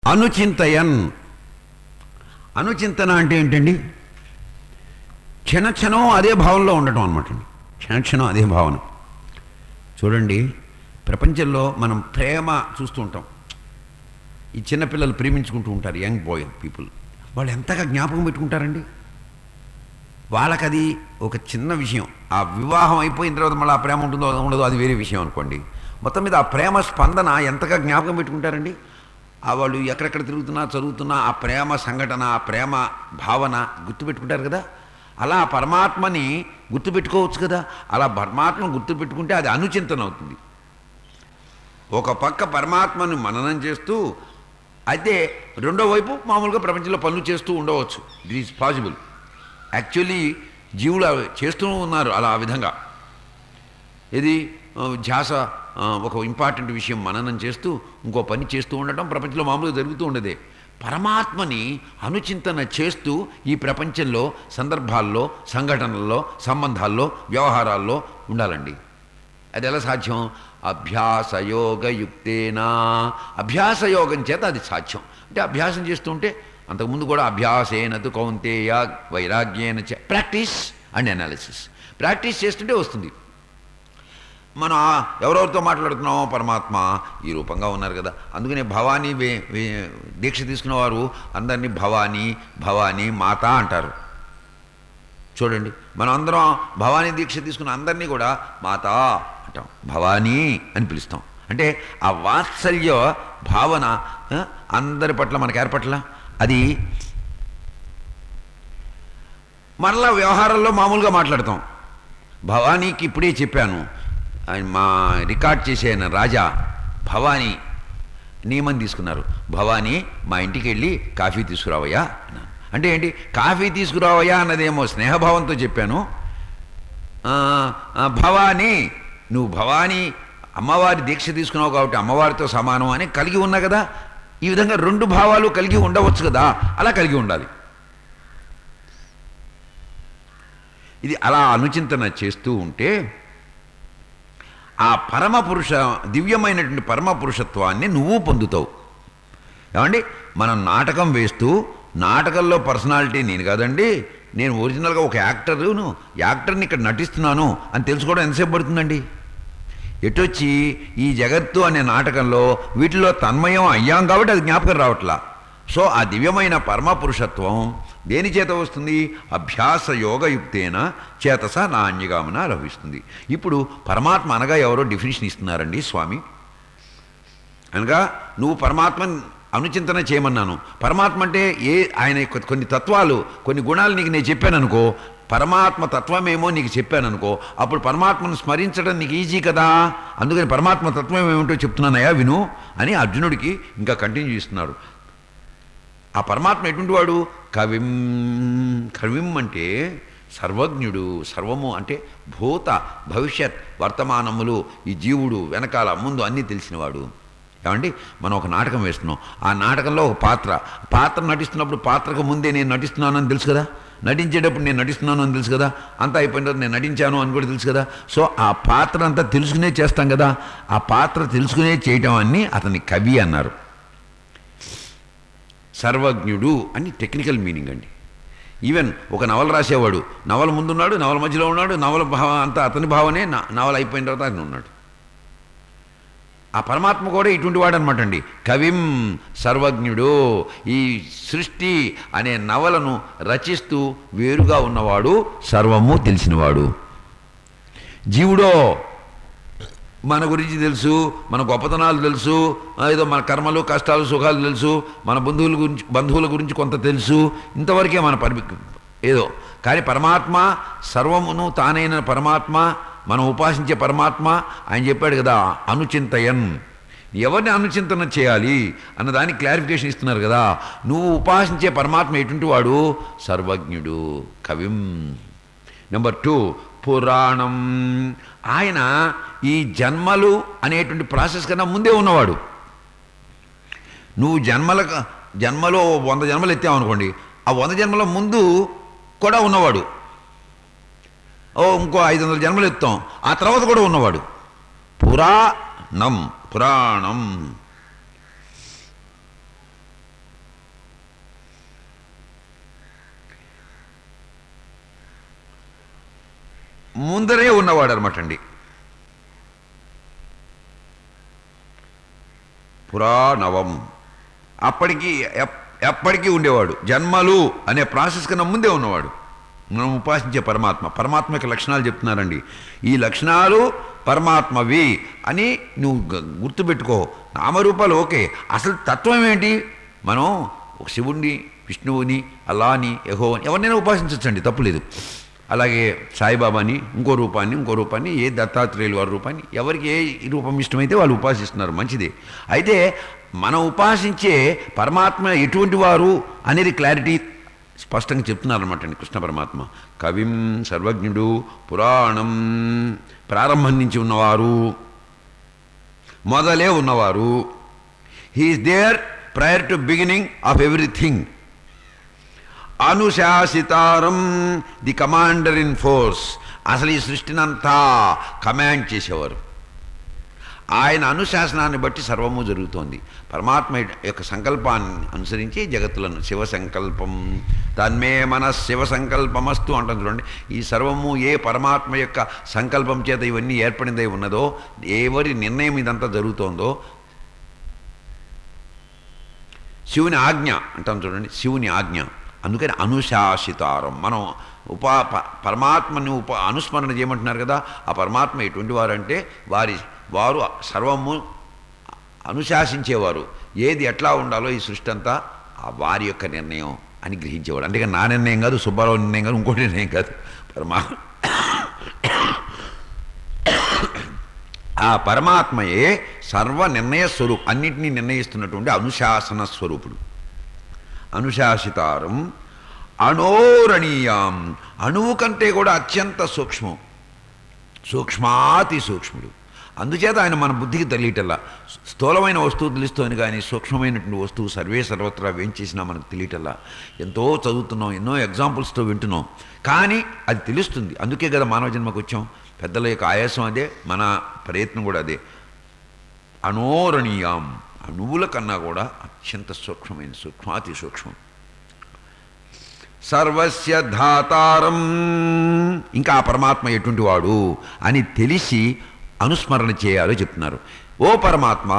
అనుచింతయన్ అనుచింతన అంటే ఏంటండి క్షణక్షణం అదే భావనలో ఉండటం అనమాట అండి క్షణక్షణం అదే భావన చూడండి ప్రపంచంలో మనం ప్రేమ చూస్తూ ఉంటాం ఈ చిన్నపిల్లలు ప్రేమించుకుంటూ ఉంటారు యంగ్ బాయ్ పీపుల్ వాళ్ళు ఎంతగా జ్ఞాపకం పెట్టుకుంటారండి వాళ్ళకది ఒక చిన్న విషయం ఆ వివాహం అయిపోయిన తర్వాత మళ్ళీ ఆ ప్రేమ ఉంటుందో ఉండదో అది వేరే విషయం అనుకోండి మొత్తం మీద ఆ ప్రేమ స్పందన ఎంతగా జ్ఞాపకం పెట్టుకుంటారండి ఆ వాళ్ళు ఎక్కడెక్కడ తిరుగుతున్నా చదువుతున్నా ఆ ప్రేమ సంఘటన ఆ ప్రేమ భావన గుర్తుపెట్టుకుంటారు కదా అలా పరమాత్మని గుర్తుపెట్టుకోవచ్చు కదా అలా పరమాత్మను గుర్తుపెట్టుకుంటే అది అనుచింతన అవుతుంది ఒక పక్క పరమాత్మను మననం చేస్తూ అయితే రెండో వైపు మామూలుగా ప్రపంచంలో పనులు చేస్తూ ఉండవచ్చు ఇట్ ఈస్ పాసిబుల్ యాక్చువల్లీ జీవులు అవి చేస్తూ ఉన్నారు అలా ఆ విధంగా ఇది ఆ, ధ్యాస ఆ, ఒక ఇంపార్టెంట్ విషయం మననం చేస్తూ ఇంకో పని చేస్తూ ఉండటం ప్రపంచంలో మామూలుగా జరుగుతూ ఉండేదే పరమాత్మని అనుచింతన చేస్తూ ఈ ప్రపంచంలో సందర్భాల్లో సంఘటనల్లో సంబంధాల్లో వ్యవహారాల్లో ఉండాలండి అది ఎలా సాధ్యం అభ్యాసయోగయుక్తేనా అభ్యాసయోగం చేత అది సాధ్యం అంటే అభ్యాసం చేస్తుంటే అంతకుముందు కూడా అభ్యాసేనతు కౌంతేయ వైరాగ్యేన చ ప్రాక్టీస్ అండ్ అనాలిసిస్ ప్రాక్టీస్ చేస్తుంటే వస్తుంది మనం ఆ ఎవరెవరితో మాట్లాడుతున్నామో పరమాత్మ ఈ రూపంగా ఉన్నారు కదా అందుకనే భవానీ వే వే- దీక్ష తీసుకున్న వారు అందరినీ భవానీ భవానీ మాత అంటారు చూడండి మనం అందరం భవానీ దీక్ష తీసుకున్న అందరినీ కూడా మాత అంటాం భవానీ అని పిలుస్తాం అంటే ఆ వాత్సల్య భావన ఆ, అందరి పట్ల మనకు ఏర్పట్ల అది మరలా వ్యవహారాల్లో మామూలుగా మాట్లాడతాం భవానీకి ఇప్పుడే చెప్పాను ఆయన మా రికార్డ్ చేసే ఆయన రాజా భవానీ నియమం తీసుకున్నారు భవానీ మా ఇంటికి వెళ్ళి కాఫీ తీసుకురావయ్యా అన్నాను అంటే ఏంటి కాఫీ తీసుకురావయ్యా అన్నదేమో స్నేహభావంతో చెప్పాను ఆ, ఆ, భవానీ నువ్వు భవానీ అమ్మవారి దీక్ష తీసుకున్నావు కాబట్టి అమ్మవారితో సమానం అని కలిగి ఉన్నా కదా ఈ విధంగా రెండు భావాలు కలిగి ఉండవచ్చు కదా అలా కలిగి ఉండాలి ఇది అలా అనుచింతన చేస్తూ ఉంటే ఆ పరమ పురుష దివ్యమైనటువంటి పరమ పురుషత్వాన్ని నువ్వు పొందుతావు ఏమండి మనం నాటకం వేస్తూ నాటకంలో పర్సనాలిటీ నేను కాదండి నేను ఒరిజినల్గా ఒక యాక్టర్ను యాక్టర్ని ఇక్కడ నటిస్తున్నాను అని తెలుసుకోవడం ఎంతసేపు పడుతుందండి ఎటొచ్చి ఈ జగత్తు అనే నాటకంలో వీటిలో తన్మయం అయ్యాం కాబట్టి అది జ్ఞాపకం రావట్లా సో ఆ దివ్యమైన పరమ పురుషత్వం దేని చేత వస్తుంది అభ్యాస యోగయుక్తేన చేతస నాణ్యగామన లభిస్తుంది ఇప్పుడు పరమాత్మ అనగా ఎవరో డెఫినేషన్ ఇస్తున్నారండి స్వామి అనగా నువ్వు పరమాత్మని అనుచింతన చేయమన్నాను పరమాత్మ అంటే ఏ ఆయన యొక్క కొన్ని తత్వాలు కొన్ని గుణాలు నీకు నేను చెప్పాను అనుకో పరమాత్మ తత్వమేమో నీకు చెప్పాను అనుకో అప్పుడు పరమాత్మను స్మరించడం నీకు ఈజీ కదా అందుకని పరమాత్మ తత్వం ఏమిటో చెప్తున్నానయ్యా విను అని అర్జునుడికి ఇంకా కంటిన్యూ చేస్తున్నారు ఆ పరమాత్మ ఎటువంటి వాడు కవిం కవిం అంటే సర్వజ్ఞుడు సర్వము అంటే భూత భవిష్యత్ వర్తమానములు ఈ జీవుడు వెనకాల ముందు అన్నీ తెలిసినవాడు ఏమండి మనం ఒక నాటకం వేస్తున్నాం ఆ నాటకంలో ఒక పాత్ర పాత్ర నటిస్తున్నప్పుడు పాత్రకు ముందే నేను నటిస్తున్నాను అని తెలుసు కదా నటించేటప్పుడు నేను నటిస్తున్నాను అని తెలుసు కదా అంతా అయిపోయిన తర్వాత నేను నటించాను అని కూడా తెలుసు కదా సో ఆ పాత్ర అంతా తెలుసుకునే చేస్తాం కదా ఆ పాత్ర తెలుసుకునే చేయటం అని అతని కవి అన్నారు సర్వజ్ఞుడు అని టెక్నికల్ మీనింగ్ అండి ఈవెన్ ఒక నవల రాసేవాడు నవల ముందున్నాడు నవల మధ్యలో ఉన్నాడు నవల భావం అంతా అతని భావనే న- నవల అయిపోయిన తర్వాత ఆయన ఉన్నాడు ఆ పరమాత్మ కూడా ఇటువంటి వాడు అనమాట అండి కవిం సర్వజ్ఞుడు ఈ సృష్టి అనే నవలను రచిస్తూ వేరుగా ఉన్నవాడు సర్వము తెలిసినవాడు జీవుడో మన గురించి తెలుసు మన గొప్పతనాలు తెలుసు ఆ, ఏదో మన కర్మలు కష్టాలు సుఖాలు తెలుసు మన బంధువుల గురించి బంధువుల గురించి కొంత తెలుసు ఇంతవరకే మన పరి ఏదో కానీ పరమాత్మ సర్వమును తానైన పరమాత్మ మనం ఉపాసించే పరమాత్మ ఆయన చెప్పాడు కదా అనుచింతయన్ ఎవరిని అనుచింతన చేయాలి అన్న దానికి క్లారిఫికేషన్ ఇస్తున్నారు కదా నువ్వు ఉపాసించే పరమాత్మ ఎటువంటి వాడు సర్వజ్ఞుడు కవిం నెంబర్ టూ పురాణం ఆయన ఈ జన్మలు అనేటువంటి ప్రాసెస్ కన్నా ముందే ఉన్నవాడు నువ్వు జన్మల జన్మలో వంద జన్మలు ఎత్తావనుకోండి ఆ వంద జన్మల ముందు కూడా ఉన్నవాడు ఓ ఇంకో ఐదు వందల జన్మలు ఎత్తాం ఆ తర్వాత కూడా ఉన్నవాడు పురాణం పురాణం ముందరే ఉన్నవాడు అనమాట అండి పురాణవం అప్పటికి ఎప్- ఎప్పటికీ ఉండేవాడు జన్మలు అనే ప్రాసెస్ కన్నా ముందే ఉన్నవాడు మనం ఉపాసించే పరమాత్మ పరమాత్మ యొక్క లక్షణాలు చెప్తున్నారండి ఈ లక్షణాలు పరమాత్మవి అని నువ్వు గ- గుర్తుపెట్టుకో నామరూపాలు ఓకే అసలు తత్వం ఏంటి మనం ఒక శివుణ్ణి విష్ణువుని అల్లాని యహోవని ఎవరినైనా ఉపాసించవచ్చండి తప్పులేదు అలాగే సాయిబాబాని ఇంకో రూపాన్ని ఇంకో రూపాన్ని ఏ దత్తాత్రేయులు వారి రూపాన్ని ఎవరికి ఏ రూపం ఇష్టమైతే వాళ్ళు ఉపాసిస్తున్నారు మంచిదే అయితే మనం ఉపాసించే పరమాత్మ ఎటువంటి వారు అనేది క్లారిటీ స్పష్టంగా చెప్తున్నారు అనమాట అండి కృష్ణ పరమాత్మ కవిం సర్వజ్ఞుడు పురాణం ప్రారంభం నుంచి ఉన్నవారు మొదలే ఉన్నవారు he is there prior to beginning of everything అనుశాసితారం ది కమాండర్ ఇన్ ఫోర్స్ అసలు ఈ సృష్టినంతా కమాండ్ చేసేవారు ఆయన అనుశాసనాన్ని బట్టి సర్వము జరుగుతోంది పరమాత్మ యొక్క సంకల్పాన్ని అనుసరించి జగత్తులను శివ సంకల్పం తన్మే మన శివ సంకల్పమస్తు అంటాం చూడండి ఈ సర్వము ఏ పరమాత్మ యొక్క సంకల్పం చేత ఇవన్నీ ఏర్పడిందై ఉన్నదో ఎవరి నిర్ణయం ఇదంతా జరుగుతోందో శివుని ఆజ్ఞ అంటాం చూడండి శివుని ఆజ్ఞ అందుకని అనుశాసితారం మనం ఉపా ప- పరమాత్మని ఉప అనుస్మరణ చేయమంటున్నారు కదా ఆ పరమాత్మ ఎటువంటి వారంటే వారి వారు సర్వము అనుశాసించేవారు ఏది ఎట్లా ఉండాలో ఈ సృష్టి అంతా ఆ వారి యొక్క నిర్ణయం అని గ్రహించేవాడు అంటే ఇక నా నిర్ణయం కాదు సుబ్బారావు నిర్ణయం కాదు ఇంకోటి నిర్ణయం కాదు పరమా ఆ పరమాత్మయే సర్వ నిర్ణయ స్వరూపం అన్నింటినీ నిర్ణయిస్తున్నటువంటి అనుశాసన స్వరూపుడు అనుశాసితారం అణోరణీయం అణువు కంటే కూడా అత్యంత సూక్ష్మం సూక్ష్మాతి సూక్ష్ముడు అందుచేత ఆయన మన బుద్ధికి తెలియటల్లా స్థూలమైన వస్తువు తెలుస్తోంది కానీ సూక్ష్మమైనటువంటి వస్తువు సర్వే సర్వత్రా వేంచేసినా మనకు తెలియటల్లా ఎంతో చదువుతున్నాం ఎన్నో ఎగ్జాంపుల్స్తో వింటున్నాం కానీ అది తెలుస్తుంది అందుకే కదా మానవ జన్మకు వచ్చాం పెద్దల యొక్క ఆయాసం అదే మన ప్రయత్నం కూడా అదే అనోరణీయం అణువుల కన్నా కూడా అత్యంత సూక్ష్మమైన సూక్ష్మాతి సూక్ష్మం సర్వస్య ధాతారం ఇంకా ఆ పరమాత్మ ఎటువంటి వాడు అని తెలిసి అనుస్మరణ చేయాలో చెప్తున్నారు ఓ పరమాత్మ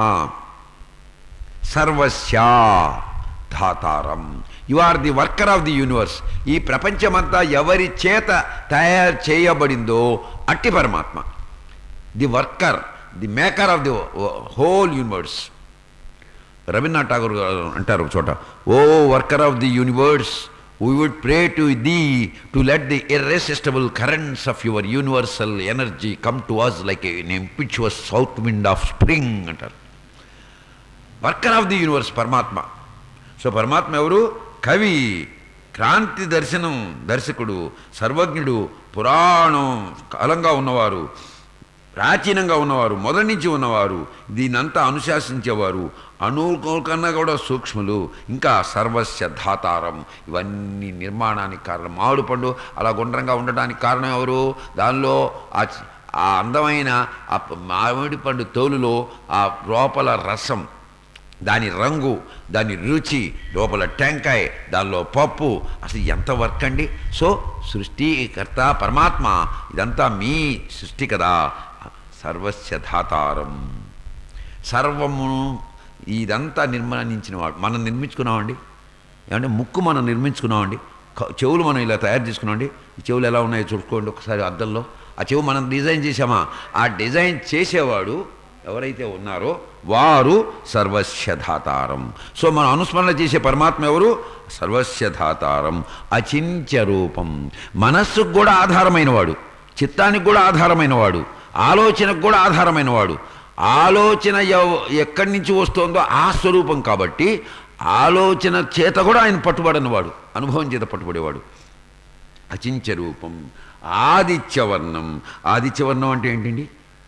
సర్వస్య ధాతారం you are the worker of the universe ఈ ప్రపంచమంతా ఎవరి చేత తయారు చేయబడిందో అట్టి పరమాత్మ the worker the maker of the whole universe Rabindranath Tagore గారు అంటారు ఒక చోట O worker of the universe we would pray to the to let the irresistible currents of your universal energy come to us like an impetuous south wind of spring అంటారు worker of the universe పరమాత్మ so పరమాత్మ ఎవరు కవి క్రాంతి దర్శనం దర్శకుడు సర్వజ్ఞుడు పురాణం కాలంగా ఉన్నవారు ప్రాచీనంగా ఉన్నవారు మొదటి నుంచి ఉన్నవారు దీనంతా అనుశాసించేవారు అణువుల కన్నా కూడా సూక్ష్ములు ఇంకా సర్వస్య ధాతారం ఇవన్నీ నిర్మాణానికి కారణం మామిడి పండు అలా గుండ్రంగా ఉండడానికి కారణం ఎవరు దానిలో ఆ చి- ఆ అందమైన ఆ ప- మామిడి పండు తోలులో ఆ లోపల రసం దాని రంగు దాని రుచి లోపల టెంకాయ దానిలో పప్పు అసలు ఎంత వర్క్ అండి సో సృష్టికర్త పరమాత్మ ఇదంతా మీ సృష్టి కదా సర్వస్య ధాతారం సర్వము ఇదంతా నిర్మాణించిన వాడు మనం నిర్మించుకున్నామండి ఏమంటే ముక్కు మనం నిర్మించుకున్నామండి క- చెవులు మనం ఇలా తయారు చేసుకున్నామండి ఈ చెవులు ఎలా ఉన్నాయో చూసుకోండి ఒకసారి అద్దంలో ఆ చెవు మనం డిజైన్ చేసామా ఆ డిజైన్ చేసేవాడు ఎవరైతే ఉన్నారో వారు సర్వస్యధాతారం సో మనం అనుస్మరణ చేసే పరమాత్మ ఎవరు సర్వస్యధాతారం అచింత్య రూపం మనస్సుకు కూడా ఆధారమైన వాడు చిత్తానికి కూడా ఆధారమైన వాడు ఆలోచనకు కూడా ఆధారమైన వాడు ఆలోచన ఎవ- ఎక్కడి నుంచి వస్తుందో ఆ స్వరూపం కాబట్టి ఆలోచన చేత కూడా ఆయన పట్టుబడనివాడు అనుభవం చేత పట్టుబడేవాడు అచింత్య రూపం ఆదిత్యవర్ణం ఆదిత్యవర్ణం అంటే ఏంటండి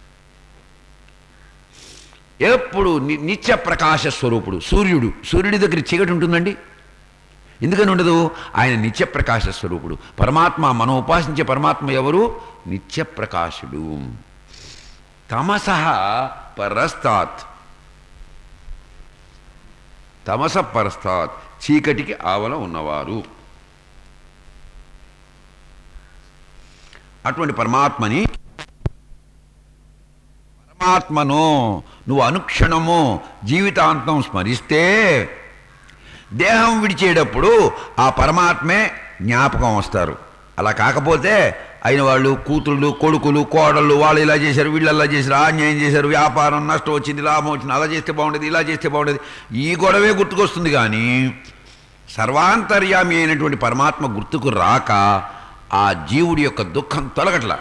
ఎప్పుడు ని- నిత్య ప్రకాశ స్వరూపుడు సూర్యుడు సూర్యుడి దగ్గర చీకటి ఉంటుందండి ఎందుకని ఉండదు ఆయన నిత్య ప్రకాశ స్వరూపుడు పరమాత్మ మనం ఉపాసించే పరమాత్మ ఎవరు నిత్య ప్రకాశుడు తమస పరస్తాత్ తమస పరస్తాత్ చీకటికి ఆవల ఉన్నవారు అటువంటి పరమాత్మని పరమాత్మను నువ్వు అనుక్షణము జీవితాంతం స్మరిస్తే దేహం విడిచేటప్పుడు ఆ పరమాత్మే జ్ఞాపకం వస్తారు అలా కాకపోతే అయిన వాళ్ళు కూతుళ్ళు కొడుకులు కోడళ్ళు వాళ్ళు ఇలా చేశారు వీళ్ళు అలా చేశారు అన్యాయం చేశారు వ్యాపారం నష్టం వచ్చింది లాభం వచ్చింది అలా చేస్తే బాగుండేది ఇలా చేస్తే బాగుండేది ఈ గొడవే గుర్తుకొస్తుంది కానీ సర్వాంతర్యామి అయినటువంటి పరమాత్మ గుర్తుకు రాక ఆ జీవుడి యొక్క దుఃఖం తొలగట్లా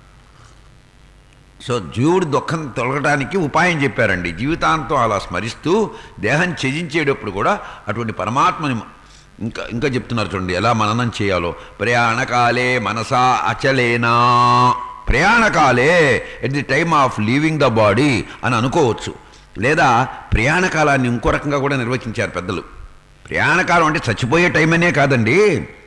సో జీవుడి దుఃఖం తొలగడానికి ఉపాయం చెప్పారండి జీవితాంతం అలా స్మరిస్తూ దేహం త్యజించేటప్పుడు కూడా అటువంటి పరమాత్మని ఇంకా ఇంకా చెప్తున్నారు చూడండి ఎలా మననం చేయాలో ప్రయాణకాలే మనసా అచలేనా ప్రయాణకాలే at the time of leaving the body అని అనుకోవచ్చు లేదా ప్రయాణకాలాన్ని ఇంకో రకంగా కూడా నిర్వచించారు పెద్దలు ప్రయాణకాలం అంటే చచ్చిపోయే టైం అనే కాదండి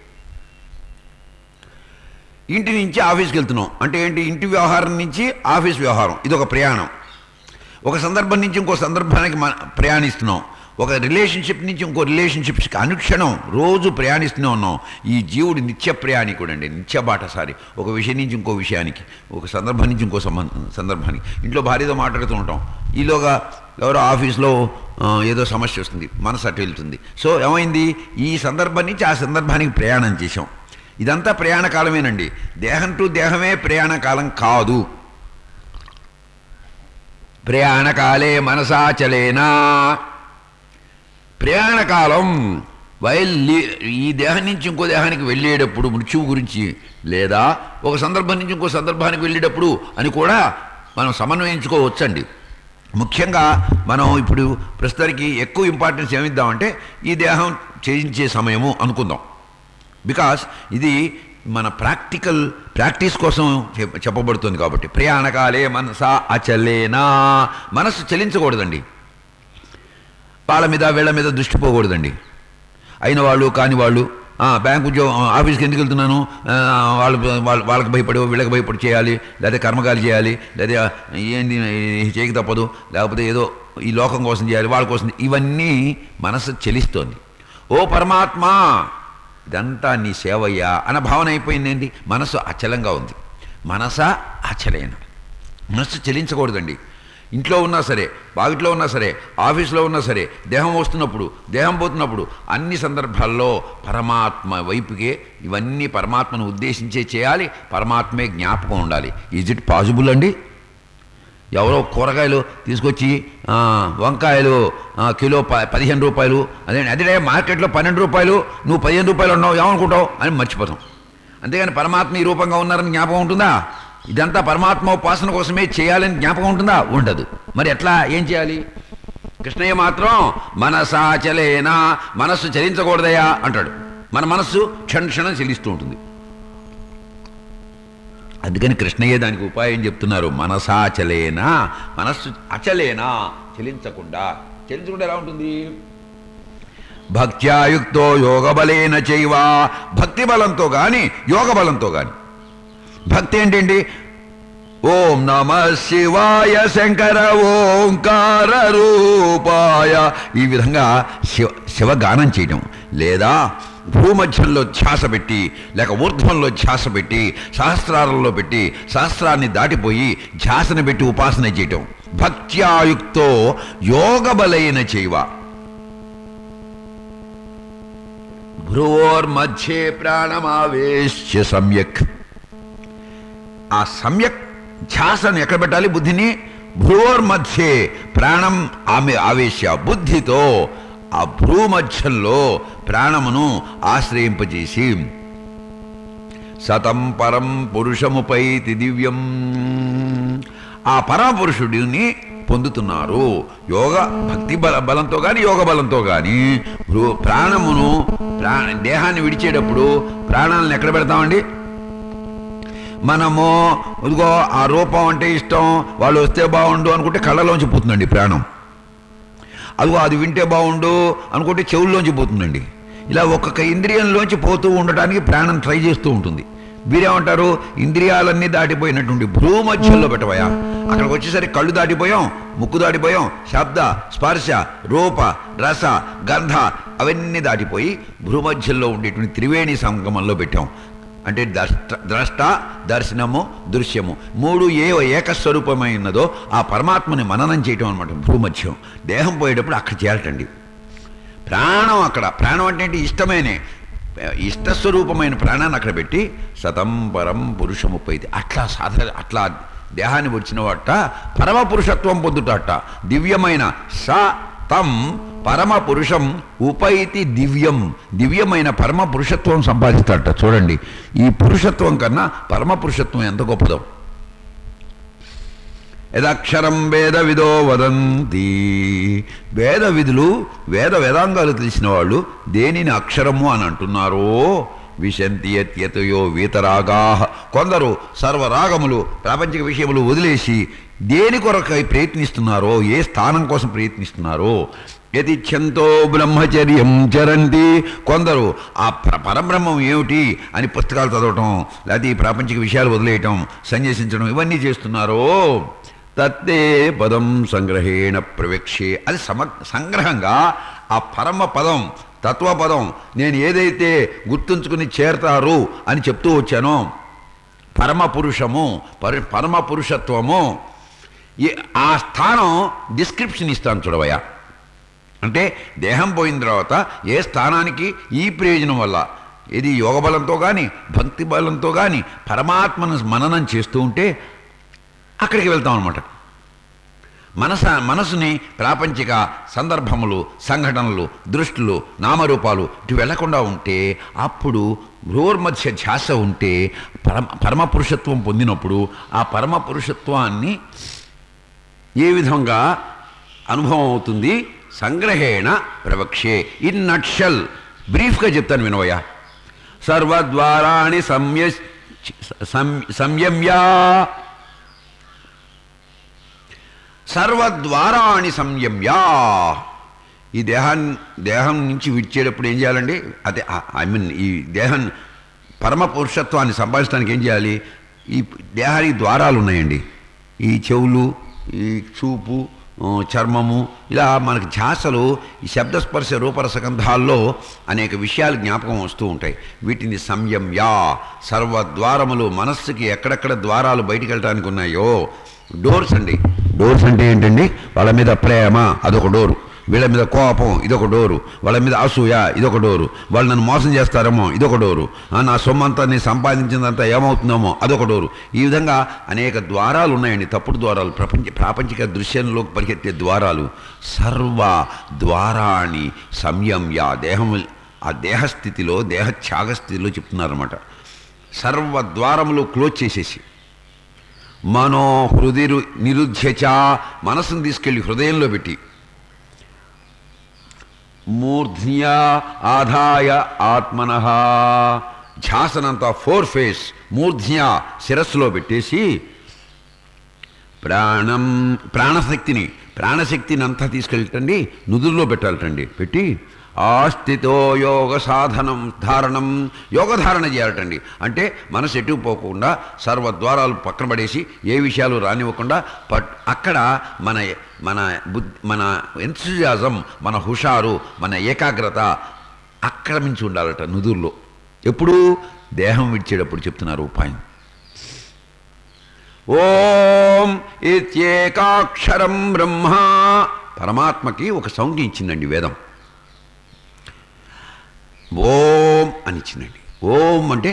ఇంటి నుంచి ఆఫీస్కి వెళ్తున్నాం అంటే ఏంటి ఇంటి వ్యవహారం నుంచి ఆఫీస్ వ్యవహారం ఇది ఒక ప్రయాణం ఒక సందర్భం నుంచి ఇంకో సందర్భానికి మన ప్రయాణిస్తున్నాం ఒక రిలేషన్షిప్ నుంచి ఇంకో రిలేషన్షిప్స్కి అనుక్షణం రోజు ప్రయాణిస్తూనే ఉన్నాం ఈ జీవుడు నిత్య ప్రయాణికుడు అండి నిత్య బాటసారి ఒక విషయం నుంచి ఇంకో విషయానికి ఒక సందర్భం నుంచి ఇంకో సంబంధం సందర్భానికి ఇంట్లో భార్యతో మాట్లాడుతూ ఉంటాం ఈలోగా ఎవరో ఆఫీస్లో ఆ, ఏదో సమస్య వస్తుంది మనసు అటు వెళ్తుంది సో ఏమైంది ఈ సందర్భం నుంచి ఆ సందర్భానికి ప్రయాణం చేసాం ఇదంతా ప్రయాణ కాలమేనండి దేహం టు దేహమే ప్రయాణ కాలం కాదు ప్రయాణకాలే మనసాచలేనా ప్రయాణకాలం వైల్ ఈ దేహం నుంచి ఇంకో దేహానికి వెళ్ళేటప్పుడు మృత్యువు గురించి లేదా ఒక సందర్భం నుంచి ఇంకో సందర్భానికి వెళ్ళేటప్పుడు అని కూడా మనం సమన్వయించుకోవచ్చండి ముఖ్యంగా మనం ఇప్పుడు ప్రస్తుతానికి ఎక్కువ ఇంపార్టెన్స్ ఏమిద్దామంటే ఈ దేహం చేయించే సమయము అనుకుందాం బికాస్ ఇది మన ప్రాక్టికల్ ప్రాక్టీస్ కోసం చెప్- చెప్పబడుతుంది కాబట్టి ప్రయాణకాలే మనసా అచలేనా మనస్సు చలించకూడదండి వాళ్ళ మీద వీళ్ళ మీద దృష్టి పోకూడదండి అయిన వాళ్ళు కాని వాళ్ళు ఆ, బ్యాంక్ ఉద్యోగం ఆ, ఆఫీస్కి ఎందుకు వెళ్తున్నాను ఆ, వాళ్ళు వాళ్ళ వాళ్ళకి భయపడి వీళ్ళకి భయపడి చేయాలి లేదా కర్మకాలు చేయాలి లేదా ఏంది ఇది చేయక తప్పదు లేకపోతే ఏదో ఈ లోకం కోసం చేయాలి వాళ్ళ కోసం ఇవన్నీ మనసు చెలిస్తోంది ఓ పరమాత్మ ఇదంతా నీ సేవయ్యా అన్న భావన అయిపోయిందేంటి మనసు అచలంగా ఉంది మనస అచలేన మనస్సు చెలించకూడదండి ఇంట్లో ఉన్నా సరే బావిట్లో ఉన్నా సరే ఆఫీస్లో ఉన్నా సరే దేహం వస్తున్నప్పుడు దేహం పోతున్నప్పుడు అన్ని సందర్భాల్లో పరమాత్మ వైపుకే ఇవన్నీ పరమాత్మను ఉద్దేశించే చేయాలి పరమాత్మే జ్ఞాపకం ఉండాలి ఈజ్ ఇట్ పాసిబుల్ అండి ఎవరో కూరగాయలు తీసుకొచ్చి ఆ, వంకాయలు ఆ, కిలో ప పదిహేను రూపాయలు అదే అదే మార్కెట్లో పన్నెండు రూపాయలు నువ్వు పదిహేను రూపాయలు ఉన్నావు ఏమనుకుంటావు అని మర్చిపోతాం అంతేగాని పరమాత్మ ఈ రూపంగా ఉన్నారని జ్ఞాపకం ఉంటుందా ఇదంతా పరమాత్మ ఉపాసన కోసమే చేయాలని జ్ఞాపకం ఉంటుందా ఉండదు మరి ఎట్లా ఏం చేయాలి కృష్ణయ్య మాత్రం మనసాచలేనా మనస్సు చలించకూడదయా అంటాడు మన మనస్సు క్షణ క్షణం చెలిస్తూ ఉంటుంది అందుకని కృష్ణయ్య దానికి ఉపాయం చెప్తున్నారు మనసాచలేనా మనస్సు అచలేనా చెలించకుండా చెలించకుండా ఎలా ఉంటుంది భక్త్యాయుక్తో యోగబలేన చైవ భక్తి బలంతో కానీ యోగ బలంతో కానీ భక్తి ఏంటండి ఓం నమ శివాయ శంకర ఓంకార రూపాయ ఈ విధంగా శివ శివగానం చేయడం లేదా భూమధ్యంలో ధ్యాస పెట్టి లేక ఊర్ధ్వంలో ధ్యాస పెట్టి సహస్రాలలో పెట్టి సహస్రాన్ని దాటిపోయి ధ్యాసను పెట్టి ఉపాసన చేయటం భక్త్యాయుక్తో యోగబలైన చేయవ భ్రువోర్మధ్యే ప్రాణమావేశ్య సమ్యక్ ఆ సమ్యక్ ధ్యాసను ఎక్కడ పెట్టాలి బుద్ధిని భ్రువోర్మధ్యే ప్రాణం ఆమె ఆవేశ బుద్ధితో ఆ భ్రూ మధ్యంలో ప్రాణమును ఆశ్రయింపజేసి సతం పరం పురుషముపైతి దివ్యం ఆ పరమ పురుషుడిని పొందుతున్నారు యోగ భక్తి బల బలంతో కానీ యోగ బలంతో కానీ భ్రూ- ప్రాణమును ప్రాణ దేహాన్ని విడిచేటప్పుడు ప్రాణాలను ఎక్కడ పెడతామండి మనము ఇదిగో ఆ రూపం అంటే ఇష్టం వాళ్ళు వస్తే బాగుండు అనుకుంటే కళ్ళలోంచి పోతుందండి ప్రాణం అదిగో అది వింటే బాగుండు అనుకుంటే చెవుల్లోంచి పోతుందండి ఇలా ఒక్కొక్క ఇంద్రియంలోంచి పోతూ ఉండటానికి ప్రాణం ట్రై చేస్తూ ఉంటుంది మీరేమంటారు ఇంద్రియాలన్నీ దాటిపోయినటువంటి భ్రూ మధ్యలో పెట్టబోయా అక్కడికి వచ్చేసరికి కళ్ళు దాటిపోయాం ముక్కు దాటిపోయాం శబ్ద స్పర్శ రూప రస గంధ అవన్నీ దాటిపోయి భ్రూమధ్యంలో ఉండేటువంటి త్రివేణి సంగమంలో పెట్టాం అంటే ద్రష్ట ద్రష్ట దర్శనము దృశ్యము మూడు ఏ ఏకస్వరూపమైనదో ఆ పరమాత్మని మననం చేయటం అనమాట భూమధ్యం దేహం పోయేటప్పుడు అక్కడ చేరటండి ప్రాణం అక్కడ ప్రాణం అంటే ఏంటి ఇష్టమేనే ఇష్టస్వరూపమైన ప్రాణాన్ని అక్కడ పెట్టి సతం పరం పురుషముపైది అట్లా సాధ అట్లా దేహాన్ని వచ్చిన వాట పరమ పురుషత్వం పొందుతాట దివ్యమైన స తం పరమ పురుషం ఉపైతి దివ్యం దివ్యమైన పరమ పురుషత్వం సంపాదిస్తాడట చూడండి ఈ పురుషత్వం కన్నా పరమ పురుషత్వం ఎంత గొప్పదో యదక్షరం వేద విదో వదంతి వేద విధులు వేద వేదాంగాలు తెలిసిన వాళ్ళు దేనిని అక్షరము అని అంటున్నారో విశంతి యత్యతయో వీతరాగా కొందరు సర్వరాగములు ప్రాపంచిక విషయములు వదిలేసి దేని కొరకై ప్రయత్నిస్తున్నారో ఏ స్థానం కోసం ప్రయత్నిస్తున్నారో యతిచ్ఛంతో బ్రహ్మచర్యం చరంతి కొందరు ఆ ప్ర- పరబ్రహ్మం ఏమిటి అని పుస్తకాలు చదవటం లేకపోతే ఈ ప్రాపంచిక విషయాలు వదిలేయటం సన్యసించడం ఇవన్నీ చేస్తున్నారో తత్తే పదం సంగ్రహేణ ప్రవేక్షే అది సమ సంగ్రహంగా ఆ పరమ పదం తత్వపదం నేను ఏదైతే గుర్తుంచుకుని చేరతారు అని చెప్తూ వచ్చానో పరమ పురుషము పరి పరమ పురుషత్వము ఈ ఆ స్థానం డిస్క్రిప్షన్ ఇస్తాను చూడవయ్యా అంటే దేహం పోయిన తర్వాత ఏ స్థానానికి ఈ ప్రయోజనం వల్ల ఇది యోగ బలంతో కానీ భక్తి బలంతో కానీ పరమాత్మను మననం చేస్తూ ఉంటే అక్కడికి వెళ్తాం అనమాట మనస మనసుని ప్రాపంచిక సందర్భములు సంఘటనలు దృష్టులు నామరూపాలు ఇటు వెళ్లకుండా ఉంటే అప్పుడు మధ్య ధ్యాస ఉంటే పరమ పరమ పురుషత్వం పొందినప్పుడు ఆ పరమ పురుషత్వాన్ని ఏ విధంగా అనుభవం అవుతుంది సంగ్రహేణ ప్రవక్షే ఇన్ నట్షల్ బ్రీఫ్గా చెప్తాను వినవయ్య సర్వద్వారాణి సంయ సం- సంయమ్యా సర్వద్వారాణి సంయమ్యా ఈ దేహాన్ని దేహం నుంచి విడిచేటప్పుడు ఏం చేయాలండి అదే ఐ మీన్ ఈ దేహం పరమ పురుషత్వాన్ని సంపాదించడానికి ఏం చేయాలి ఈ దేహానికి ద్వారాలు ఉన్నాయండి ఈ చెవులు ఈ చూపు ఆ, చర్మము ఇలా మనకి ధ్యాసలు ఈ శబ్దస్పర్శ రూపరసగంధాల్లో అనేక విషయాలు జ్ఞాపకం వస్తూ ఉంటాయి వీటిని సంయమ్యా సర్వద్వారములు మనస్సుకి ఎక్కడెక్కడ ద్వారాలు బయటికి వెళ్ళడానికి ఉన్నాయో డోర్స్ అండి డోర్స్ అంటే ఏంటండి వాళ్ళ మీద ప్రేమ అదొక డోరు వీళ్ళ మీద కోపం ఇదొక డోరు వాళ్ళ మీద అసూయ ఇదొక డోరు వాళ్ళు నన్ను మోసం చేస్తారేమో ఇదొక డోరు ఆ, నా సొమ్మంతా నేను సంపాదించిందంతా ఏమవుతుందేమో అదొక డోరు ఈ విధంగా అనేక ద్వారాలు ఉన్నాయండి తప్పుడు ద్వారాలు ప్రపంచ ప్రాపంచిక దృశ్యంలోకి పరిగెత్తే ద్వారాలు సర్వ ద్వారాణి సంయమ్య దేహం ఆ దేహస్థితిలో దేహ త్యాగస్థితిలో చెప్తున్నారన్నమాట సర్వ ద్వారములు క్లోజ్ చేసేసి మనో హృది నిరుధ్యచ మనసును తీసుకెళ్ళి హృదయంలో పెట్టి మూర్ధ్య ఆదాయ ఆత్మన ధ్యాసనంతా ఫోర్ ఫేస్ మూర్ధ్య శిరస్సులో పెట్టేసి ప్రాణం ప్రాణశక్తిని ప్రాణశక్తిని అంతా తీసుకెళ్ళటండి నుదురులో పెట్టాలటండి పెట్టి ఆస్థితో యోగ సాధనం ధారణం యోగధారణ చేయాలటండి అంటే మనసు ఎటు పోకుండా సర్వద్వారాలు పక్కన పడేసి ఏ విషయాలు రానివ్వకుండా పట్ అక్కడ మన మన బుద్ధి మన ఎంతజాజం మన హుషారు మన ఏకాగ్రత ఆక్రమించి ఉండాలట నుదురులో ఎప్పుడు దేహం విడిచేటప్పుడు చెప్తున్నారు ఉపాయం ఓం ఇత్యేకాక్షరం బ్రహ్మ పరమాత్మకి ఒక సౌండ్ ఇచ్చిందండి వేదం ఓం అని ఇచ్చిందండి ఓం అంటే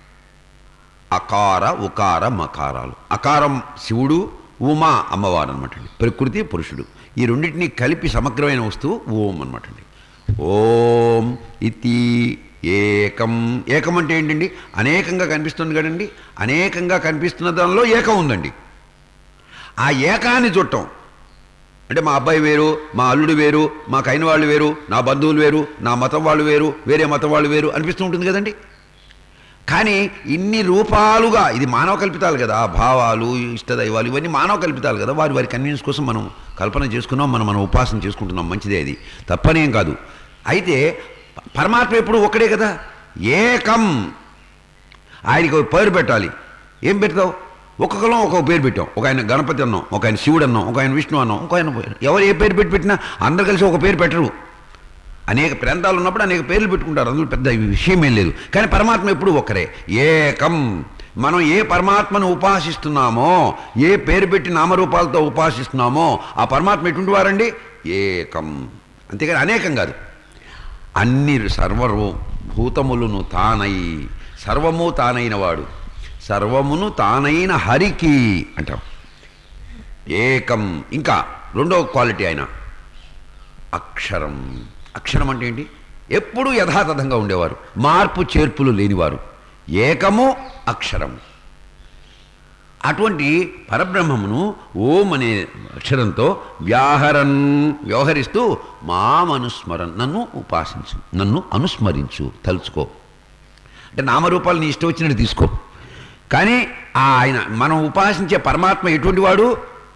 అకార ఉకార మకారాలు అకారం శివుడు ఉమా అమ్మవారు అనమాట అండి ప్రకృతి పురుషుడు ఈ రెండింటినీ కలిపి సమగ్రమైన వస్తువు ఓం అనమాట అండి ఓం ఇతి ఏకం ఏకం అంటే ఏంటండి అనేకంగా కనిపిస్తుంది కదండి అనేకంగా కనిపిస్తున్న దానిలో ఏకం ఉందండి ఆ ఏకాన్ని చుట్టం అంటే మా అబ్బాయి వేరు మా అల్లుడు వేరు మా కైన వాళ్ళు వేరు నా బంధువులు వేరు నా మతం వాళ్ళు వేరు వేరే మతం వాళ్ళు వేరు అనిపిస్తూ ఉంటుంది కదండి కానీ ఇన్ని రూపాలుగా ఇది మానవ కల్పితాలు కదా భావాలు ఇష్టదైవాలు ఇవన్నీ మానవ కల్పితాలు కదా వారి వారి కన్వీనియన్స్ కోసం మనం కల్పన చేసుకున్నాం మనం మనం ఉపాసన చేసుకుంటున్నాం మంచిదే అది తప్పనేం కాదు అయితే పరమాత్మ ఎప్పుడు ఒక్కడే కదా ఏకం ఆయనకి ఒక పేరు పెట్టాలి ఏం పెడతావు ఒక్కొక్కరం ఒక్కొక్క పేరు పెట్టాం ఒక ఆయన గణపతి అన్నాం ఒక ఆయన శివుడు అన్నాం ఒక ఆయన విష్ణు అన్నాం ఒక ఆయన ఎవరు ఏ పేరు పెట్టి పెట్టినా అందరు కలిసి ఒక పేరు పెట్టరు అనేక ప్రాంతాలు ఉన్నప్పుడు అనేక పేర్లు పెట్టుకుంటారు అందులో పెద్ద విషయమేం లేదు కానీ పరమాత్మ ఎప్పుడు ఒక్కరే ఏకం మనం ఏ పరమాత్మను ఉపాసిస్తున్నామో ఏ పేరు పెట్టి నామరూపాలతో ఉపాసిస్తున్నామో ఆ పరమాత్మ ఎటువంటి వారండి ఏకం అంతేగాని అనేకం కాదు అన్ని సర్వము భూతములను తానై సర్వము తానైన వాడు సర్వమును తానైన హరికి అంటాం ఏకం ఇంకా రెండో క్వాలిటీ ఆయన అక్షరం అక్షరం అంటే ఏంటి ఎప్పుడూ యథాతథంగా ఉండేవారు మార్పు చేర్పులు లేనివారు ఏకము అక్షరం అటువంటి పరబ్రహ్మమును ఓం అనే అక్షరంతో వ్యాహరన్ వ్యవహరిస్తూ మామనుస్మరన్ నన్ను ఉపాసించు నన్ను అనుస్మరించు తలుచుకో అంటే నామరూపాలు నీ ఇష్టం వచ్చినట్టు తీసుకో కానీ ఆ ఆయన మనం ఉపాసించే పరమాత్మ ఎటువంటి వాడు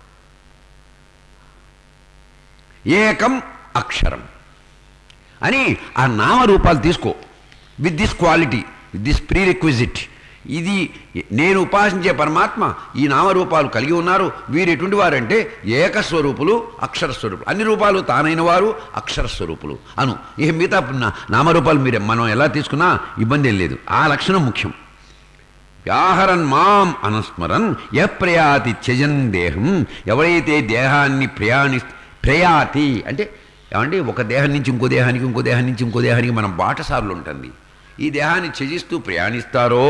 ఏకం అక్షరం అని ఆ నామరూపాలు తీసుకో with this quality with this prerequisite ఇది నేను ఉపాసించే పరమాత్మ ఈ నామరూపాలు కలిగి ఉన్నారు వీరు ఎటువంటి వారంటే ఏకస్వరూపులు అక్షర స్వరూపులు అన్ని రూపాలు తానైన వారు అక్షర స్వరూపులు అను ఇక మిగతా నా- నామరూపాలు మీరే మనం ఎలా తీసుకున్నా ఇబ్బంది ఏం లేదు ఆ లక్షణం ముఖ్యం వ్యాహరన్ మాం అనుస్మరన్ ఎప్రయాతి త్యజన్ దేహం ఎవరైతే దేహాన్ని ప్రయాణి ప్రయాతి అంటే ఏమంటే ఒక దేహం నుంచి ఇంకో దేహానికి ఇంకో దేహం నుంచి ఇంకో దేహానికి మనం బాటసార్లు ఉంటుంది ఈ దేహాన్ని త్యజిస్తూ ప్రయాణిస్తారో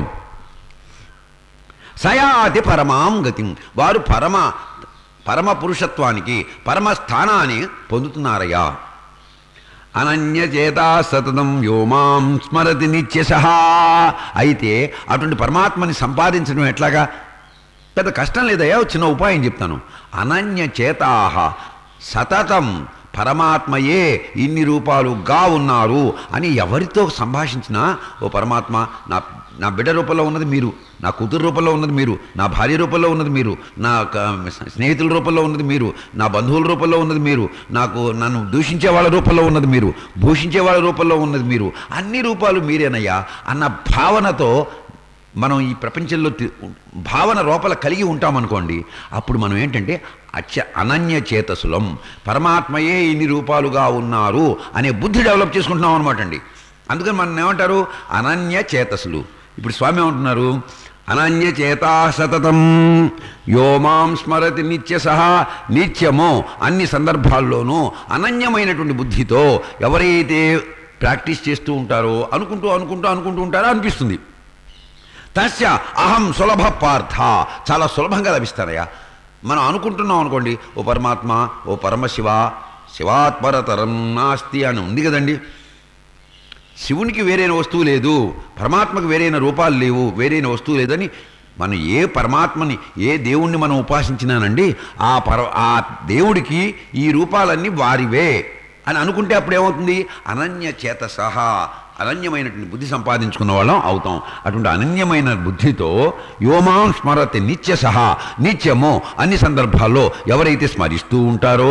సయాతి పరమాం గతిం వారు పరమ పరమ పురుషత్వానికి పరమ స్థానాన్ని పొందుతున్నారయ్యా అనన్యచేతా సతతం వ్యోమాం స్మరతి నిత్యశ అయితే అటువంటి పరమాత్మని సంపాదించడం ఎట్లాగా పెద్ద కష్టం లేదయ్యా ఒక చిన్న ఉపాయం చెప్తాను అనన్యచేతాహ సతతం పరమాత్మయే ఇన్ని రూపాలుగా ఉన్నారు అని ఎవరితో సంభాషించినా ఓ పరమాత్మ నా నా బిడ్డ రూపంలో ఉన్నది మీరు నా కూతురు రూపంలో ఉన్నది మీరు నా భార్య రూపంలో ఉన్నది మీరు నా క- స్నేహితుల రూపంలో ఉన్నది మీరు నా బంధువుల రూపంలో ఉన్నది మీరు నాకు నన్ను దూషించే వాళ్ళ రూపంలో ఉన్నది మీరు భూషించే వాళ్ళ రూపంలో ఉన్నది మీరు అన్ని రూపాలు మీరేనయ్యా అన్న భావనతో మనం ఈ ప్రపంచంలో తి- భావన లోపల కలిగి ఉంటామనుకోండి అప్పుడు మనం ఏంటంటే అత్య అనన్య చేతసులం పరమాత్మయే ఇన్ని రూపాలుగా ఉన్నారు అనే బుద్ధి డెవలప్ చేసుకుంటున్నాం అనమాట అండి అందుకని మనం ఏమంటారు అనన్య చేతసులు ఇప్పుడు స్వామి ఏమంటున్నారు అనన్య చేతా సతతం యోమాం స్మరతి నిత్య సహా నిత్యమో అన్ని సందర్భాల్లోనూ అనన్యమైనటువంటి బుద్ధితో ఎవరైతే ప్రాక్టీస్ చేస్తూ ఉంటారో అనుకుంటూ అనుకుంటూ అనుకుంటూ ఉంటారో అనిపిస్తుంది తస్య అహం సులభ పార్థ చాలా సులభంగా లభిస్తానయ్యా మనం అనుకుంటున్నాం అనుకోండి ఓ పరమాత్మ ఓ పరమశివ శివాత్పరతరం నాస్తి అని ఉంది కదండి శివునికి వేరైన వస్తువు లేదు పరమాత్మకు వేరైన రూపాలు లేవు వేరైన వస్తువు లేదని మనం ఏ పరమాత్మని ఏ దేవుణ్ణి మనం ఉపాసించినానండి ఆ పర ఆ దేవుడికి ఈ రూపాలన్నీ వారివే అని అనుకుంటే అప్పుడు ఏమవుతుంది అనన్య చేత సహా అనన్యమైనటువంటి బుద్ధి సంపాదించుకున్న వాళ్ళం అవుతాం అటువంటి అనన్యమైన బుద్ధితో యోమాం స్మరతి నిత్య సహా నిత్యము అన్ని సందర్భాల్లో ఎవరైతే స్మరిస్తూ ఉంటారో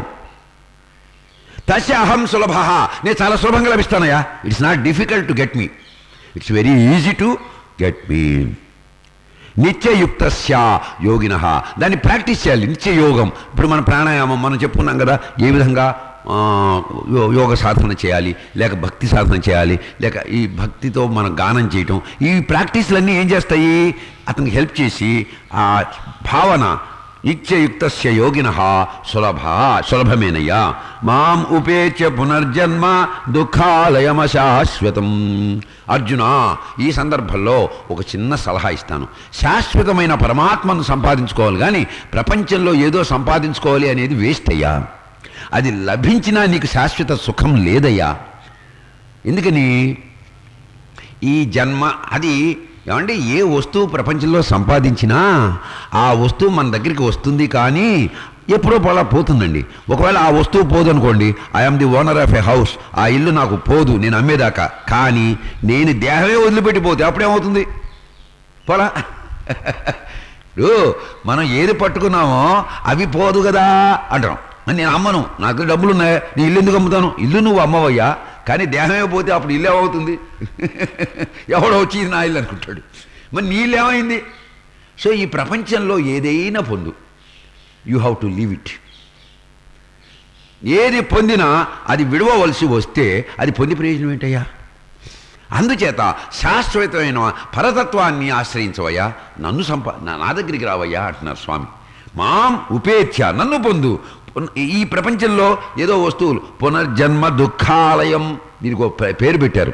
తస్య అహం సులభ నేను చాలా సులభంగా లభిస్తానయ్యా it's not difficult to get me it's very easy to get me నిత్యయుక్తస్య యోగిన దాన్ని ప్రాక్టీస్ చేయాలి నిత్య యోగం ఇప్పుడు మన ప్రాణాయామం మనం చెప్పుకున్నాం కదా ఏ విధంగా ఆ, యో- యోగ సాధన చేయాలి లేక భక్తి సాధన చేయాలి లేక ఈ భక్తితో మనం గానం చేయటం ఈ ప్రాక్టీస్లన్నీ ఏం చేస్తాయి అతనికి హెల్ప్ చేసి ఆ భావన నిత్యయుక్తస్య యోగిన సులభ సులభమేనయ్యా మాం ఉపేత్య పునర్జన్మ దుఃఖాలయమశాశ్వతం అర్జున ఈ సందర్భంలో ఒక చిన్న సలహా ఇస్తాను శాశ్వతమైన పరమాత్మను సంపాదించుకోవాలి కానీ ప్రపంచంలో ఏదో సంపాదించుకోవాలి అనేది వేస్ట్ అయ్యా అది లభించినా నీకు శాశ్వత సుఖం లేదయ్యా ఎందుకని ఈ జన్మ అది ఏమంటే ఏ వస్తువు ప్రపంచంలో సంపాదించినా ఆ వస్తువు మన దగ్గరికి వస్తుంది కానీ ఎప్పుడో పోలా పోతుందండి ఒకవేళ ఆ వస్తువు పోదు అనుకోండి I'm the owner of a house ఆ ఇల్లు నాకు పోదు నేను అమ్మేదాకా కానీ నేను దేహమే వదిలిపెట్టి పోతే అప్పుడేమవుతుంది పోలా ఇప్పుడు మనం ఏది పట్టుకున్నామో అవి పోదు కదా అంటాం మరి నేను అమ్మను నాకు డబ్బులు ఉన్నాయి నేను ఇల్లు ఎందుకు అమ్ముతాను ఇల్లు నువ్వు అమ్మవయ్యా కానీ దేహమే పోతే అప్పుడు ఇల్లు ఏమవుతుంది ఎవడో వచ్చి ఇది నా ఇల్లు అనుకుంటాడు మరి నీ ఇల్లు ఏమైంది సో ఈ ప్రపంచంలో ఏదైనా పొందు you have to leave it ఏది పొందినా అది విడవవలసి వస్తే అది పొంది ప్రయోజనం ఏంటయ్యా అందుచేత శాశ్వతమైన పరతత్వాన్ని ఆశ్రయించవయ్యా నన్ను సంపా నా నా దగ్గరికి రావయ్యా అంటున్నారు స్వామి మాం ఉపేత్య నన్ను పొందు పున్- ఈ ప్రపంచంలో ఏదో వస్తువులు పునర్జన్మ దుఃఖాలయం దీనికి ఒక పే- పేరు పెట్టారు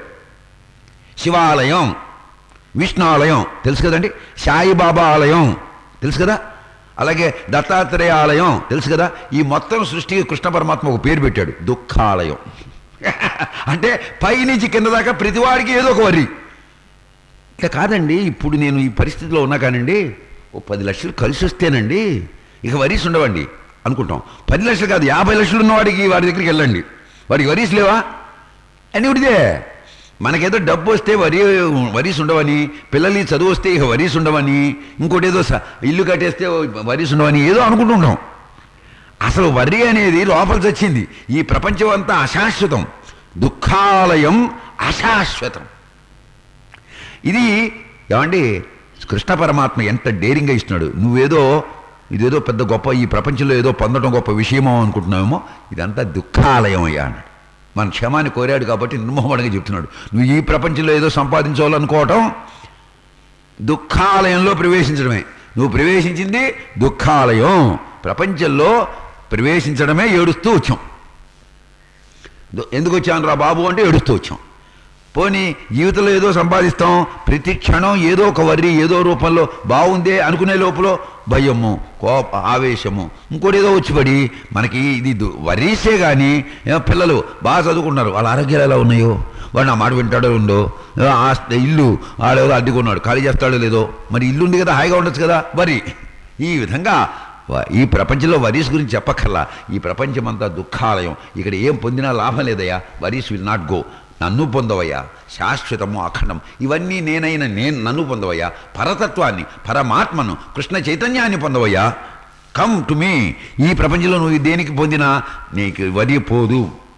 శివాలయం విష్ణాలయం తెలుసు కదండి సాయిబాబా ఆలయం తెలుసు కదా అలాగే దత్తాత్రేయ ఆలయం తెలుసు కదా ఈ మొత్తం సృష్టికి కృష్ణ పరమాత్మ ఒక పేరు పెట్టాడు దుఃఖాలయం అంటే పైనుంచి కింద దాకా ప్రతివాడికి ఏదో ఒక వరి ఇట్లా కాదండి ఇప్పుడు నేను ఈ పరిస్థితిలో ఉన్నా కానండి ఓ పది లక్షలు కలిసి వస్తేనండి ఇక వరీస్ ఉండవండి అనుకుంటాం పది లక్షలు కాదు యాభై లక్షలు ఉన్నవాడికి వాడి దగ్గరికి వెళ్ళండి వాడికి వరీస్ లేవా అని ఉడిదే మనకేదో డబ్బు వస్తే వరి వరీస్ ఉండవని పిల్లలు చదువు వస్తే ఇక వరీస్ ఉండవని ఇంకోటి ఏదో స- ఇల్లు కట్టేస్తే వరీస్ ఉండవని ఏదో అనుకుంటుంటాం అసలు వర్రి అనేది లోపల చచ్చింది ఈ ప్రపంచం అంతా అశాశ్వతం దుఃఖాలయం అశాశ్వతం ఇది ఏమండి కృష్ణ పరమాత్మ ఎంత డేరింగ్గా ఇస్తున్నాడు నువ్వేదో ఇదేదో పెద్ద గొప్ప ఈ ప్రపంచంలో ఏదో పొందడం గొప్ప విషయమో అనుకుంటున్నావేమో ఇదంతా దుఃఖాలయం అయ్యా అన్నాడు మన క్షమాన్ని కోరాడు కాబట్టి నిర్మోహమడిగా చెప్తున్నాడు నువ్వు ఈ ప్రపంచంలో ఏదో సంపాదించాలనుకోవటం దుఃఖాలయంలో ప్రవేశించడమే నువ్వు ప్రవేశించింది దుఃఖాలయం ప్రపంచంలో ప్రవేశించడమే ఏడుస్తూ వచ్చాం దు- ఎందుకు వచ్చాను రా బాబు అంటే ఏడుస్తూ వచ్చాం పోనీ జీవితంలో ఏదో సంపాదిస్తాం ప్రతి క్షణం ఏదో ఒక వర్రి ఏదో రూపంలో బాగుందే అనుకునే లోపల భయము కోప ఆవేశము ఇంకోటి ఏదో వచ్చి పడి మనకి ఇది దు- వరీసే కానీ ఏమో పిల్లలు బాగా చదువుకుంటున్నారు వాళ్ళ ఆరోగ్యాలు ఎలా ఉన్నాయో వాడు నా మాట వింటాడో ఉండో ఏదో ఆస్తి ఇల్లు ఆడేదో అడ్డుకున్నాడు ఖాళీ చేస్తాడో లేదో మరి ఇల్లు ఉంది కదా హాయిగా ఉండొచ్చు కదా వరి ఈ విధంగా వ- ఈ ప్రపంచంలో వరీస్ గురించి చెప్పక్కర్లా ఈ ప్రపంచం అంతా దుఃఖాలయం ఇక్కడ ఏం పొందినా లాభం లేదయ్యా వరీస్ విల్ నాట్ గో నన్ను పొందవయ్యా శాశ్వతము అఖండం ఇవన్నీ నేనైన నేను నన్ను పొందవయ్యా పరతత్వాన్ని పరమాత్మను కృష్ణ చైతన్యాన్ని పొందవయ్యా కమ్ టు మీ ఈ ప్రపంచంలో నువ్వు దేనికి పొందినా నీకు వరి పోదు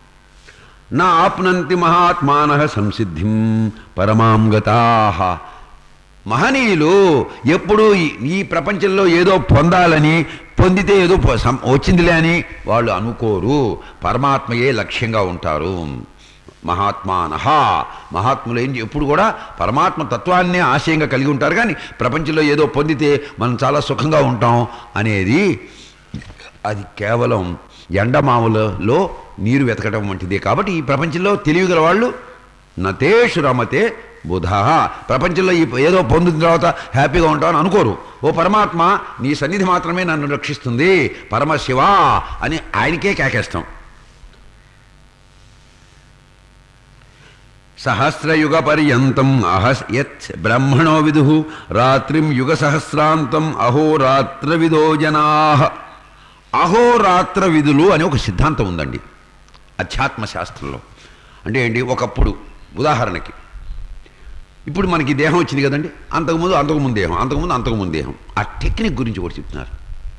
నా ఆప్నంతి మహాత్మాన సంసిద్ధిం పరమాం గతాః మహనీయులు ఎప్పుడూ ఈ- ఈ ప్రపంచంలో ఏదో పొందాలని పొందితే ఏదో పొ- సం- వచ్చిందిలే అని వాళ్ళు అనుకోరు పరమాత్మయే లక్ష్యంగా ఉంటారు మహాత్మానహ మహాత్ములు ఏం ఎప్పుడు కూడా పరమాత్మ తత్వాన్నే ఆశయంగా కలిగి ఉంటారు కానీ ప్రపంచంలో ఏదో పొందితే మనం చాలా సుఖంగా ఉంటాం అనేది అది కేవలం ఎండమావులలో నీరు వెతకడం వంటిదే కాబట్టి ఈ ప్రపంచంలో తెలివిగల వాళ్ళు నతేషు రమతే బుధ ప్రపంచంలో ఈ ఏదో పొందిన తర్వాత హ్యాపీగా ఉంటామని అనుకోరు ఓ పరమాత్మ నీ సన్నిధి మాత్రమే నన్ను రక్షిస్తుంది పరమశివ అని ఆయనకే కేకేస్తాం సహస్రయుగ పర్యంతం అహస్ యత్ బ్రహ్మణో విదు రాత్రిం యుగ సహస్రాంతం అహోరాత్ర విదో జనా అహోరాత్ర విధులు అని ఒక సిద్ధాంతం ఉందండి అధ్యాత్మ శాస్త్రంలో అంటే ఏంటి ఒకప్పుడు ఉదాహరణకి ఇప్పుడు మనకి దేహం వచ్చింది కదండి అంతకుముందు అంతకుముందు దేహం అంతకుముందు అంతకుముందు దేహం ఆ టెక్నిక్ గురించి కూడా చెప్తున్నారు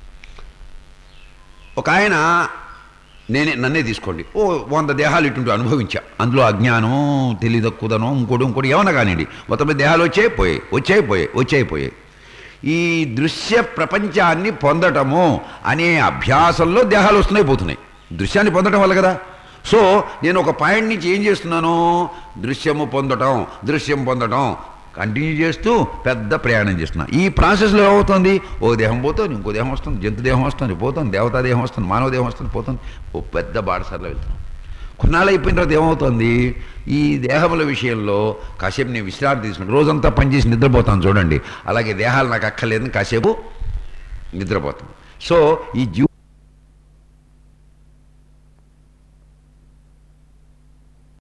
ఒక ఆయన నేనే నన్నే తీసుకోండి ఓ వంద దేహాలు ఇటుంటూ అనుభవించా అందులో అజ్ఞానం తెలియదక్కుదనం ఇంకోటి ఇంకోటి ఏమన్నా కానివ్వండి మొత్తం మీద దేహాలు వచ్చాయి పోయాయి వచ్చాయి పోయాయి వచ్చాయి పోయాయి ఈ దృశ్య ప్రపంచాన్ని పొందటము అనే అభ్యాసంలో దేహాలు వస్తున్నాయి పోతున్నాయి దృశ్యాన్ని పొందటం వల్ల కదా సో నేను ఒక పాయింట్ నుంచి ఏం చేస్తున్నాను దృశ్యము పొందటం దృశ్యం పొందటం కంటిన్యూ చేస్తూ పెద్ద ప్రయాణం చేస్తున్నా ఈ ప్రాసెస్లో ఏమవుతుంది ఓ దేహం పోతుంది ఇంకో దేహం వస్తుంది జంతు దేహం వస్తుంది పోతుంది దేవతా దేహం వస్తుంది మానవ దేహం వస్తుంది పోతుంది ఓ పెద్ద బాటసార్లో వెళ్తున్నాం కొన్నాళ్ళు అయిపోయిన తర్వాత ఏమవుతుంది ఈ దేహముల విషయంలో కాసేపు నేను విశ్రాంతి తీసుకుని రోజంతా పనిచేసి నిద్రపోతాను చూడండి అలాగే దేహాలు నాకు అక్కర్లేదని కాసేపు నిద్రపోతాం సో ఈ జీవ